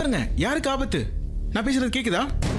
பாருங்க யாருக்கு ஆபத்து நான் பேசுறது கேக்குதா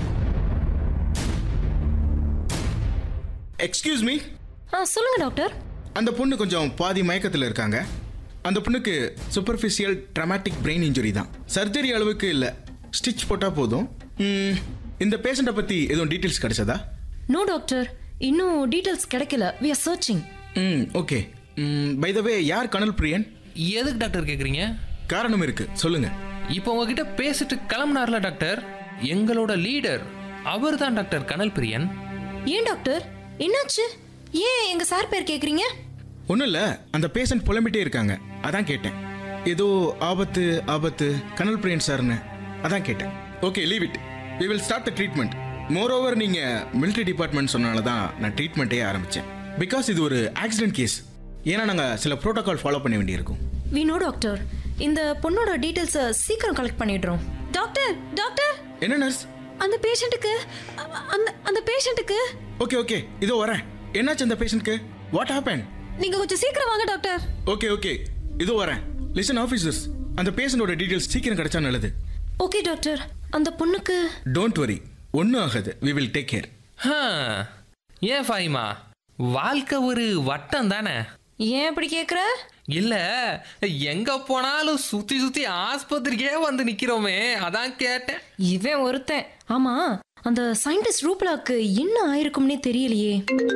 எக்ஸ்கியூஸ் மீ ஆ சொல்லுங்க டாக்டர் அந்த பொண்ணு கொஞ்சம் பாதி மயக்கத்தில் இருக்காங்க அந்த பொண்ணுக்கு சூப்பர்ஃபிஷியல் ட்ரமாட்டிக் பிரெயின் இன்ஜுரி தான் சர்ஜரி அளவுக்கு இல்லை ஸ்டிச் போட்டால் போதும் ம், இந்த பேஷண்ட்டை பற்றி எதுவும் டீட்டெயில்ஸ் கிடைச்சதா நோ டாக்டர் இன்னும் டீடைல்ஸ் கிடைக்கல வி ஆர் சர்ச்சிங் ம் ஓகே பை த வே யார் கனல் பிரியன் எதுக்கு டாக்டர் கேக்குறீங்க காரணம் இருக்கு சொல்லுங்க இப்போ உங்ககிட்ட பேசிட்டு கிளம்புனார்ல டாக்டர் எங்களோட லீடர் அவர் தான் டாக்டர் கனல் பிரியன் ஏன் டாக்டர் என்னாச்சு ஏன் எங்க சார் பேர் கேக்குறீங்க ஒன்றும் இல்லை அந்த பேஷண்ட் புலம்பிட்டே இருக்காங்க அதான் கேட்டேன் ஏதோ ஆபத்து ஆபத்து கனல் பிரியன் சார்னு அதான் கேட்டேன் okay leave it we will start the treatment more over நீங்கள் மிலிட்ரி டிபார்ட்மெண்ட் சொன்னால தான் நான் ட்ரீட்மெண்ட்டே ஆரம்பித்தேன் பிகாஸ் இது ஒரு ஆக்சிடென்ட் கேஸ் ஏன்னா நாங்கள் சில ப்ரோட்டோகால் ஃபாலோ பண்ண வேண்டியிருக்கும் வி நோ டாக்டர் இந்த பொண்ணோட டீடைல்ஸை சீக்கிரம் கலெக்ட் பண்ணிடுறோம் டாக்டர் டாக்டர் என்ன நர்ஸ் அந்த பேஷண்ட்டுக்கு அந்த அந்த பேஷண்ட்டுக்கு ஓகே ஓகே இதோ வரேன் என்னாச்சு அந்த பேஷண்ட்க்கு வாட் ஹேப்பன் நீங்க கொஞ்சம் சீக்கிரம் வாங்க டாக்டர் ஓகே ஓகே இதோ வரேன் லிசன் ஆஃபீஸர்ஸ் அந்த பேஷண்டோட டீட்டெயில்ஸ் சீக்கிரம் கிடைச்சா நல்லது ஓகே டாக்டர் அந்த பொண்ணுக்கு டோன்ட் வரி ஒன்றும் ஆகாது வி வில் டேக் கேர் ஹா, ஏன் ஃபாயிமா வாழ்க்கை ஒரு வட்டம் தானே ஏன் அப்படி கேக்குற இல்ல எங்க போனாலும் சுத்தி சுத்தி ஆஸ்பத்திரிக்கே வந்து நிக்கிறோமே அதான் கேட்டேன் இவன் ஒருத்தன் ஆமா அந்த சயின்டிஸ்ட் ரூப்லாக்கு என்ன ஆயிருக்கும்னே தெரியலையே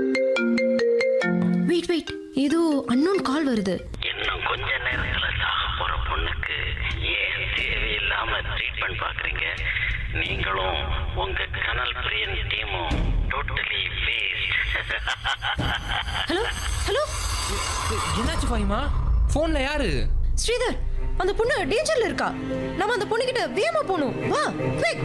வெயிட் வெயிட் ஏதோ அன்னோன் கால் வருது இன்னும் கொஞ்ச நேரத்துல சாக போற பொண்ணுக்கு ஏன் தேவையில்லாம ட்ரீட்மெண்ட் பாக்குறீங்க நீங்களும் உங்க கனல் பிரியன் டீமும் டோட்டலி வேஸ்ட் ஹலோ ஹலோ என்னாச்சு ஃபாயிமா போன்ல யாரு ஸ்ரீதர் அந்த பொண்ணு டேஞ்சர்ல இருக்கா நம்ம அந்த பொண்ணு கிட்ட வேகமா போகணும் வா குவிக்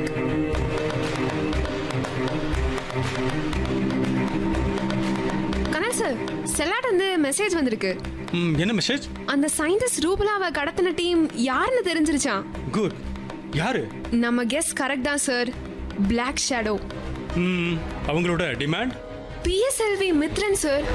கனல் சார் செல்லாட் வந்து மெசேஜ் வந்திருக்கு ம், என்ன மெசேஜ் அந்த சயின்டிஸ்ட் ரூபலாவை கடத்தின டீம் யாருன்னு தெரிஞ்சிருச்சான் குட் யாரு நம்ம கெஸ் கரெக்ட் தான் சார் Black ஷேடோ ம், அவங்களோட demand PSLV Mithran sir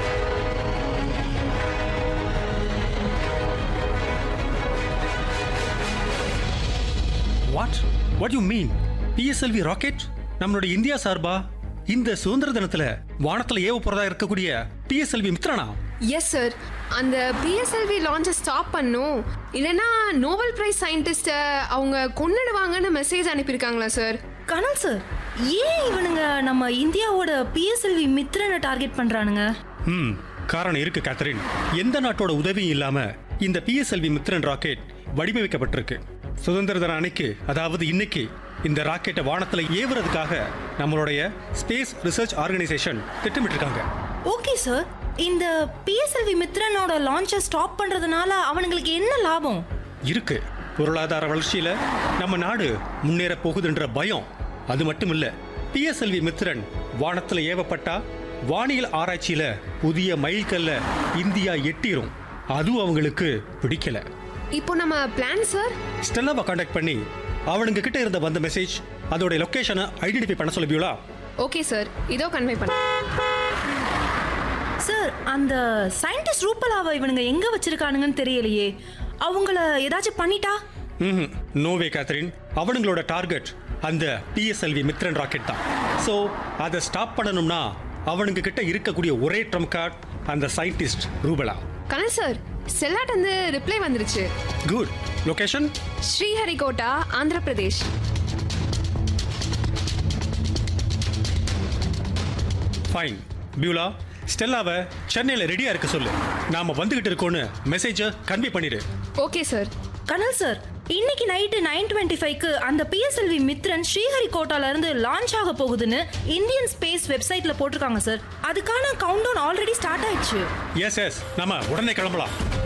what what you mean PSLV rocket நம்மளோட இந்தியா சார்பா இந்த சுதந்திர தினத்துல வானத்துல ஏவ போறதா இருக்கக்கூடிய பிஎஸ்எல்வி மித்ரனா எஸ் சார் அந்த பிஎஸ்எல்வி லான்ச்சை ஸ்டாப் பண்ணும் இல்லைன்னா நோபல் பிரைஸ் சயின்டிஸ்ட்டை அவங்க கொன்னுடுவாங்கன்னு மெசேஜ் அனுப்பியிருக்காங்களா சார் கனல் சார் ஏன் இவனுங்க நம்ம இந்தியாவோட பிஎஸ்எல்வி மித்ரனை டார்கெட் பண்றானுங்க ம் காரணம் இருக்கு கேத்தரின் எந்த நாட்டோட உதவியும் இல்லாம இந்த பிஎஸ்எல்வி மித்ரன் ராக்கெட் வடிவமைக்கப்பட்டிருக்கு சுதந்திர தின அன்னைக்கு அதாவது இன்னைக்கு இந்த ராக்கெட்டை வானத்துல ஏவுறதுக்காக நம்மளுடைய ஸ்பேஸ் ரிசர்ச் ஆர்கனைசேஷன் திட்டமிட்டிருக்காங்க ஓகே சார் இந்த பிஎஸ்எல்வி மித்ரனோட லான்ச்சை ஸ்டாப் பண்றதுனால அவனுங்களுக்கு என்ன லாபம் இருக்கு பொருளாதார வளர்ச்சியில நம்ம நாடு முன்னேற போகுதுன்ற பயம் அது மட்டும் இல்ல பிஎஸ்எல்வி மித்ரன் வானத்துல ஏவப்பட்டா வானியல் ஆராய்ச்சியில புதிய மைல்கல்ல இந்தியா எட்டிரும் அதுவும் அவங்களுக்கு பிடிக்கல இப்போ நம்ம பிளான் சார் ஸ்டெல்லாவை காண்டாக்ட் பண்ணி அவனுங்க கிட்ட இருந்த வந்த மெசேஜ் அதோட லொகேஷனை ஐடென்டிஃபை பண்ண சொல்லுவீங்களா ஓகே சார் இதோ கன்வே பண்ண சார் அந்த சயின்டிஸ்ட் ரூபலாவை இவனுங்க எங்க வச்சிருக்கானுங்கன்னு தெரியலையே அவங்கள ஏதாச்சும் பண்ணிட்டா ம் நோவே கேத்தரின் அவனுங்களோட டார்கெட் அந்த பிஎஸ்எல்வி மித்ரன் ராக்கெட் தான் ஸோ அதை ஸ்டாப் பண்ணணும்னா அவனுங்க கிட்ட இருக்கக்கூடிய ஒரே ட்ரம் கார்டு அந்த சயின்டிஸ்ட் ரூபலா கனல் சார் செல்லாட் வந்து ரிப்ளை வந்துருச்சு good location Sriharikota Andhra Pradesh fine Beulah ஸ்டெல்லாவை சென்னையில் ரெடியாக இருக்க சொல்லு நாம வந்துகிட்டு இருக்கோன்னு மெசேஜை கன்வே பண்ணிடு ஓகே சார் கனல் சார் இன்னைக்கு நைட்டு நைன் டுவெண்ட்டி ஃபைவ்க்கு அந்த பிஎஸ்எல்வி மித்ரன் ஸ்ரீஹரிகோட்டால இருந்து லான்ச் ஆக போகுதுன்னு இந்தியன் ஸ்பேஸ் வெப்சைட்ல போட்டிருக்காங்க சார் அதுக்கான கவுண்ட் டவுன் ஆல்ரெடி ஸ்டார்ட் ஆயிடுச்சு எஸ் எஸ் நம்ம உடனே கிளம்பலாம்